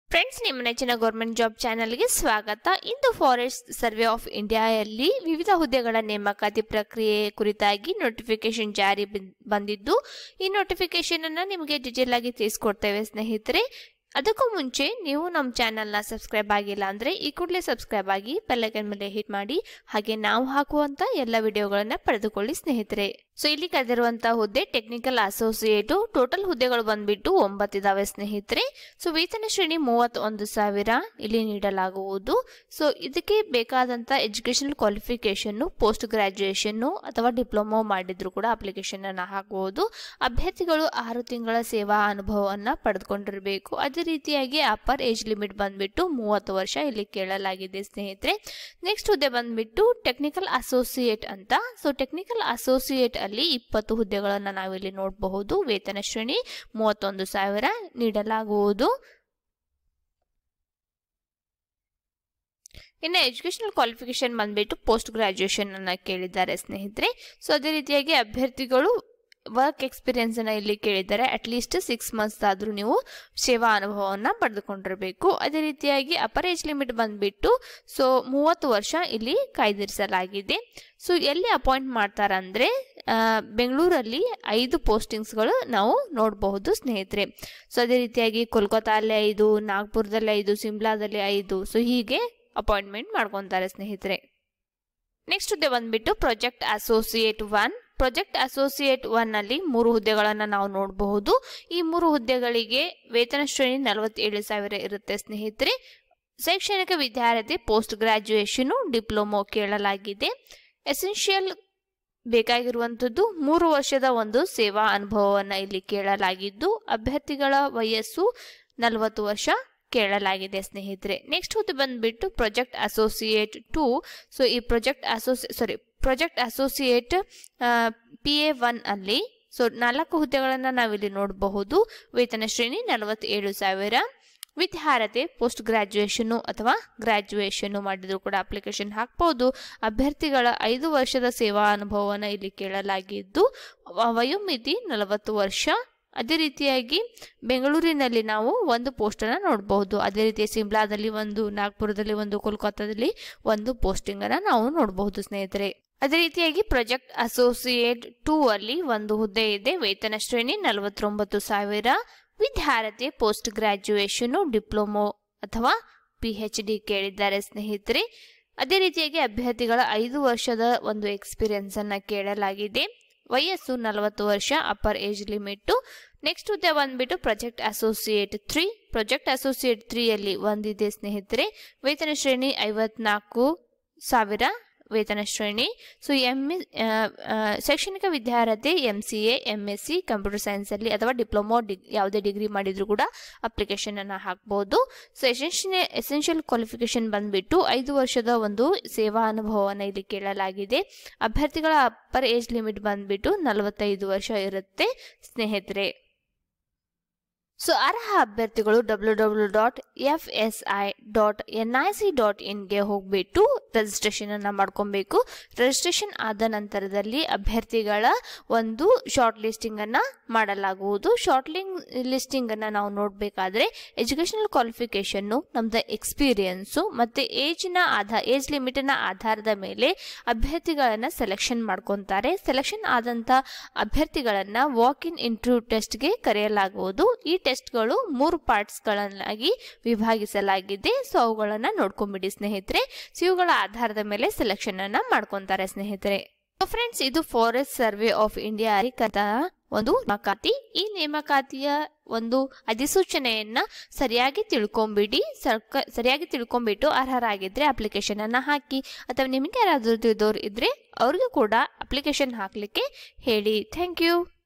friends ನಿಮ್ಮ ನೆಚ್ಚಿನ government job ಚಾನೆಲ್ಗೆ ಸ್ವಾಗತ ಇಂದು ಫಾರೆಸ್ಟ್ ಸರ್ವೆ ಆಫ್ ಇಂಡಿಯಾಯಲ್ಲಿ ವಿವಿಧ ಹುದ್ದೆಗಳ ನೇಮಕಾತಿ ಪ್ರಕ್ರಿಯೆ ಕುರಿತಾಗಿ ನೋಟಿಫಿಕೇಶನ್ ಜಾರಿ ಬಂದ್- ಬಂದಿದ್ದು ಈ ನೋಟಿಫಿಕೇಶನ್ ಅನ್ನ ನಿಮಗೆ ಡಿಟೇಲ್ ಆಗಿ ತಿಳಿಸ್ಕೊಡ್ತೇವೆ ಸ್ನೇಹಿತರೆ ಅದಕ್ಕೂ ಮುಂಚೆ ನೀವು ನಮ್ಮ ಚಾನೆಲ್ನ ಸಬ್ಸ್ಕ್ರೈಬ್ ಆಗಿಲ್ಲ ಅಂದ್ರೆ ಈ ಕೂಡಲೇ ಸಬ್ಸ್ಕ್ರೈಬ್ ಆಗಿ ಬೆಲ್ಲೈಕನ್ ಮೇಲೆ ಹಿಟ್ ಮಾಡಿ ಹಾಗೆ ನಾವು ಹಾಕುವಂತ ಎಲ್ಲ ವಿಡಿಯೋಗಳನ್ನ ಪಡೆದುಕೊಳ್ಳಿ ಸ್ನೇಹಿತರೆ ಸೊ ಇಲ್ಲಿ ಕರೆದಿರುವಂತಹ ಹುದ್ದೆ ಟೆಕ್ನಿಕಲ್ ಅಸೋಸಿಯೇಟು ಟೋಟಲ್ ಹುದ್ದೆಗಳು ಬಂದ್ಬಿಟ್ಟು ಒಂಬತ್ತಿದಾವೆ ಸ್ನೇಹಿತರೆ ಸೊ ವೇತನ ಶ್ರೇಣಿ ಮೂವತ್ತೊಂದು ಸಾವಿರ ಇಲ್ಲಿ ನೀಡಲಾಗುವುದು ಸೊ ಇದಕ್ಕೆ ಬೇಕಾದಂತ ಎಜುಕೇಶನಲ್ ಕ್ವಾಲಿಫಿಕೇಶನ್ ಪೋಸ್ಟ್ ಗ್ರಾಜುಯೇಷನ್ ಅಥವಾ ಡಿಪ್ಲೊಮಾ ಮಾಡಿದ್ರು ಕೂಡ ಅಪ್ಲಿಕೇಶನ್ ಅನ್ನ ಹಾಕಬಹುದು ಅಭ್ಯರ್ಥಿಗಳು ಆರು ತಿಂಗಳ ಸೇವಾ ಅನುಭವವನ್ನ ಪಡೆದುಕೊಂಡಿರಬೇಕು ಅದೇ ರೀತಿಯಾಗಿ ಅಪ್ಪರ್ ಏಜ್ ಲಿಮಿಟ್ ಬಂದ್ಬಿಟ್ಟು ಮೂವತ್ತು ವರ್ಷ ಇಲ್ಲಿ ಕೇಳಲಾಗಿದೆ ಸ್ನೇಹಿತರೆ ನೆಕ್ಸ್ಟ್ ಹುದ್ದೆ ಬಂದ್ಬಿಟ್ಟು ಟೆಕ್ನಿಕಲ್ ಅಸೋಸಿಯೇಟ್ ಅಂತ ಸೊ ಟೆಕ್ನಿಕಲ್ ಅಸೋಸಿಯೇಟ್ ಅಲ್ಲಿ ಇಪ್ಪತ್ತು ಹುದ್ದೆಗಳನ್ನ ನಾವಿಲ್ಲಿ ನೋಡಬಹುದು ವೇತನ ಶ್ರೇಣಿ ಮೂವತ್ತೊಂದು ಸಾವಿರ ನೀಡಲಾಗುವುದು ಇನ್ನು ಎಜುಕೇಶನಲ್ ಕ್ವಾಲಿಫಿಕೇಶನ್ ಬಂದ್ಬಿಟ್ಟು ಪೋಸ್ಟ್ ಗ್ರಾಜುಯೇಷನ್ ಅನ್ನ ಕೇಳಿದ್ದಾರೆ ಸ್ನೇಹಿತರೆ ಸೊ ಅದೇ ರೀತಿಯಾಗಿ ಅಭ್ಯರ್ಥಿಗಳು ವರ್ಕ್ ಎಕ್ಸ್ಪೀರಿಯನ್ಸ್ ಅನ್ನ ಇಲ್ಲಿ ಕೇಳಿದ್ದಾರೆ ಅಟ್ಲೀಸ್ಟ್ ಸಿಕ್ಸ್ ಮಂತ್ಸ್ ಆದ್ರೂ ನೀವು ಸೇವಾ ಅನುಭವವನ್ನ ಪಡೆದುಕೊಂಡಿರಬೇಕು ಅದೇ ರೀತಿಯಾಗಿ ಅಪರ್ ಏಜ್ ಲಿಮಿಟ್ ಬಂದ್ಬಿಟ್ಟು ಸೊ ಮೂವತ್ತು ವರ್ಷ ಇಲ್ಲಿ ಕಾಯ್ದಿರಿಸಲಾಗಿದೆ ಸೊ ಎಲ್ಲಿ ಅಪಾಯಿಂಟ್ ಮಾಡ್ತಾರಂದ್ರೆ ಆ, ಬೆಂಗಳೂರಲ್ಲಿ ಐದು ಪೋಸ್ಟಿಂಗ್ಸ್ಗಳು ನಾವು ನೋಡಬಹುದು ಸ್ನೇಹಿತರೆ ಸೊ ಅದೇ ರೀತಿಯಾಗಿ ಕೋಲ್ಕತ್ತಾದಲ್ಲಿ ಐದು ನಾಗ್ಪುರದಲ್ಲಿ ಐದು ಸಿಮ್ಲಾದಲ್ಲಿ ಐದು ಸೊ ಹೀಗೆ ಅಪಾಯಿಂಟ್ಮೆಂಟ್ ಮಾಡ್ಕೊತಾರೆ ಸ್ನೇಹಿತರೆ ನೆಕ್ಸ್ಟ್ ಹುದ್ದೆ ಬಂದ್ಬಿಟ್ಟು project associate one project associate one ಅಲ್ಲಿ ಮೂರು ಹುದ್ದೆಗಳನ್ನು ನಾವು ನೋಡಬಹುದು ಈ ಮೂರು ಹುದ್ದೆಗಳಿಗೆ ವೇತನ ಶ್ರೇಣಿ ನಲವತ್ತೇಳು ಸಾವಿರ ಇರುತ್ತೆ ಸ್ನೇಹಿತರೆ ಶೈಕ್ಷಣಿಕ ವಿದ್ಯಾರ್ಥಿ ಪೋಸ್ಟ್ ಗ್ರಾಜುಯೇಷನ್ ಡಿಪ್ಲೊಮೊ ಕೇಳಲಾಗಿದೆ ಎಸೆನ್ಷಿಯಲ್ ಬೇಕಾಗಿರುವಂಥದ್ದು ಮೂರು ವರ್ಷದ ಒಂದು ಸೇವಾ ಅನುಭವವನ್ನು ಇಲ್ಲಿ ಕೇಳಲಾಗಿದ್ದು ಅಭ್ಯರ್ಥಿಗಳ ವಯಸ್ಸು ನಲವತ್ತು ವರ್ಷ ಕೇಳಲಾಗಿದೆ ಸ್ನೇಹಿತರೆ ನೆಕ್ಸ್ಟ್ ಹೊತ್ತು ಬಂದ್ಬಿಟ್ಟು ಪ್ರಾಜೆಕ್ಟ್ ಅಸೋಸಿಯೇಟ್ ಟು ಸೊ ಈ project associate sorry project associate P A one ಅಲ್ಲಿ ಸೊ ನಾಲ್ಕು ಹುದ್ದೆಗಳನ್ನು ನಾವಿಲ್ಲಿ ನೋಡಬಹುದು ವೇತನ ಶ್ರೇಣಿ ನಲವತ್ತೇಳು ಸಾವಿರ ವಿದ್ಯಾರ್ಹತೆ ಪೋಸ್ಟ್ ಗ್ರಾಜುಯೇಷನ್ನು ಅಥವಾ ಗ್ರಾಜುಯೇಷನ್ನು ಮಾಡಿದ್ರು ಕೂಡ ಅಪ್ಲಿಕೇಶನ್ ಹಾಕ್ಬೋದು ಅಭ್ಯರ್ಥಿಗಳ ಐದು ವರ್ಷದ ಸೇವಾ ಅನುಭವವನ್ನು ಇಲ್ಲಿ ಕೇಳಲಾಗಿದ್ದು ವ- ವಯೋಮಿತಿ ನಲವತ್ತು ವರ್ಷ ಅದೇ ರೀತಿಯಾಗಿ ಬೆಂಗಳೂರಿನಲ್ಲಿ ನಾವು ಒಂದು ಪೋಸ್ಟನ್ನು ನೋಡಬಹುದು ಅದೇ ರೀತಿ ಸಿಮ್ಲಾದಲ್ಲಿ ಒಂದು ನಾಗ್ಪುರದಲ್ಲಿ ಒಂದು ಕೋಲ್ಕತ್ತಾದಲ್ಲಿ ಒಂದು ಪೋಸ್ಟಿಂಗ್ ಅನ್ನ ನಾವು ನೋಡಬಹುದು ಸ್ನೇಹಿತರೆ ಅದೇ ರೀತಿಯಾಗಿ ಪ್ರಾಜೆಕ್ಟ್ ಅಸೋಸಿಯೇಟ್ ಟೂ ಅಲ್ಲಿ ಒಂದು ಹುದ್ದೆ ಇದೆ ವೇತನ ಶ್ರೇಣಿ ನಲವತ್ತೊಂಬತ್ತು ಸಾವಿರ ವಿದ್ಯಾರ್ಥಿ ಪೋಸ್ಟ್ ಗ್ರಾಜುಯೇಷನ್ ಡಿಪ್ಲೊಮೊ ಅಥವಾ ಪಿ ಎಚ್ ಡಿ ಕೇಳಿದ್ದಾರೆ ಸ್ನೇಹಿತರೆ ಅದೇ ರೀತಿಯಾಗಿ ಅಭ್ಯರ್ಥಿಗಳ ಐದು ವರ್ಷದ ಒಂದು ಎಕ್ಸ್ಪೀರಿಯನ್ಸ್ ಅನ್ನ ಕೇಳಲಾಗಿದೆ ವಯಸ್ಸು ನಲವತ್ತು ವರ್ಷ ಅಪ್ಪರ್ ಏಜ್ ಲಿಮಿಟ್ ನೆಕ್ಸ್ಟ್ ಹುದ್ದೆ ಬಂದ್ಬಿಟ್ಟು project associate three project associate three ಅಲ್ಲಿ ಒಂದಿದೆ ಸ್ನೇಹಿತರೆ ವೇತನ ಶ್ರೇಣಿ ಐವತ್ನಾಲ್ಕು ಸಾವಿರ ವೇತನ ಶ್ರೇಣಿ ಸೊ ಎಂ ಶೈಕ್ಷಣಿಕ ವಿದ್ಯಾರ್ಹತೆ M C A M S C computer ಸೈನ್ಸಲ್ಲಿ ಅಥವಾ ಡಿಪ್ಲೊಮೊ ಡಿಗ್ ಯಾವುದೇ ಡಿಗ್ರಿ ಮಾಡಿದ್ರು ಕೂಡ ಅಪ್ಲಿಕೇಶನ್ ಅನ್ನು ಹಾಕ್ಬೋದು ಸೊ ಎಸೆನ್ಷಿಯಲ್ ಎಸೆನ್ಷಿಯಲ್ ಕ್ವಾಲಿಫಿಕೇಶನ್ ಬಂದ್ಬಿಟ್ಟು ಐದು ವರ್ಷದ ಒಂದು ಸೇವಾ ಅನುಭವವನ್ನು ಇಲ್ಲಿ ಕೇಳಲಾಗಿದೆ ಅಭ್ಯರ್ಥಿಗಳ ಅಪ್ಪರ್ ಏಜ್ ಲಿಮಿಟ್ ಬಂದ್ಬಿಟ್ಟು ನಲವತ್ತೈದು ವರ್ಷ ಇರುತ್ತೆ ಸ್ನೇಹಿತರೆ ಸೊ ಅರ್ಹ ಅಭ್ಯರ್ಥಿಗಳು W W dot F S I dot N I C dot ಇನ್ಗೆ ಹೋಗ್ಬಿಟ್ಟು ರಿಜಿಸ್ಟ್ರೇಷನ್ ಅನ್ನ ಮಾಡ್ಕೊಬೇಕು ರಿಜಿಸ್ಟ್ರೇಷನ್ ಆದ ನಂತರದಲ್ಲಿ ಅಭ್ಯರ್ಥಿಗಳ ಒಂದು ಶಾರ್ಟ್ ಲಿಸ್ಟಿಂಗ್ ಅನ್ನ ಮಾಡಲಾಗುವುದು ಶಾರ್ಟ್ ಲಿಸ್ಟಿಂಗ್ ಅನ್ನ ನಾವು ನೋಡಬೇಕಾದ್ರೆ ಎಜುಕೇಶನಲ್ ಕ್ವಾಲಿಫಿಕೇಶನ್ನು ನಮ್ದು ಎಕ್ಸ್ಪೀರಿಯನ್ಸು ಮತ್ತೆ ಏಜ್ನ ಆಧಾರ ಏಜ್ ಲಿಮಿಟಿನ ಆಧಾರದ ಮೇಲೆ ಅಭ್ಯರ್ಥಿಗಳನ್ನ ಸೆಲೆಕ್ಷನ್ ಮಾಡ್ಕೊತಾರೆ ಸೆಲೆಕ್ಷನ್ ಆದಂತ ಅಭ್ಯರ್ಥಿಗಳನ್ನ ವಾಕ್ ಇನ್ ಇಂಟರ್ವ್ಯೂ ಟೆಸ್ಟ್ಗೆ ಕರೆಯಲಾಗುವುದು ಈ ಟೆಸ್ಟ್ಗಳು ಮೂರು ಪಾರ್ಟ್ಸ್ಗಳನ್ನಾಗಿ ವಿಭಾಗಿಸಲಾಗಿದೆ ಸೊ ಅವುಗಳನ್ನ ನೋಡ್ಕೊಂಬಿಡಿ ಸ್ನೇಹಿತರೆ ಸೊ ಇವುಗಳ ಆಧಾರದ ಮೇಲೆ ಸೆಲೆಕ್ಷನ್ ಅನ್ನ ಮಾಡ್ಕೊಂತಾರೆ ಸ್ನೇಹಿತರೆ ಫ್ರೆಂಡ್ಸ್ ಇದು ಫಾರೆಸ್ಟ್ ಸರ್ವೆ ಆಫ್ ಇಂಡಿಯಾ ಒಂದು ನೇಮಕಾತಿ ಈ ನೇಮಕಾತಿಯ ಒಂದು ಅಧಿಸೂಚನೆಯನ್ನ ಸರಿಯಾಗಿ ತಿಳ್ಕೊಂಬಿಡಿ ಸರ್ಕ ಸರಿಯಾಗಿ ತಿಳ್ಕೊಂಬಿಟ್ಟು ಅರ್ಹರಾಗಿದ್ರೆ ಅಪ್ಲಿಕೇಶನ್ ಅನ್ನ ಹಾಕಿ ಅಥವಾ ನಿಮಗೆ ಯಾರಾದ್ರೂ ತಿಳಿದವ್ರು ಇದ್ರೆ ಅವ್ರಿಗೂ ಕೂಡ ಅಪ್ಲಿಕೇಶನ್ ಹಾಕ್ಲಿಕ್ಕೆ ಹೇಳಿ ಥ್ಯಾಂಕ್ ಯು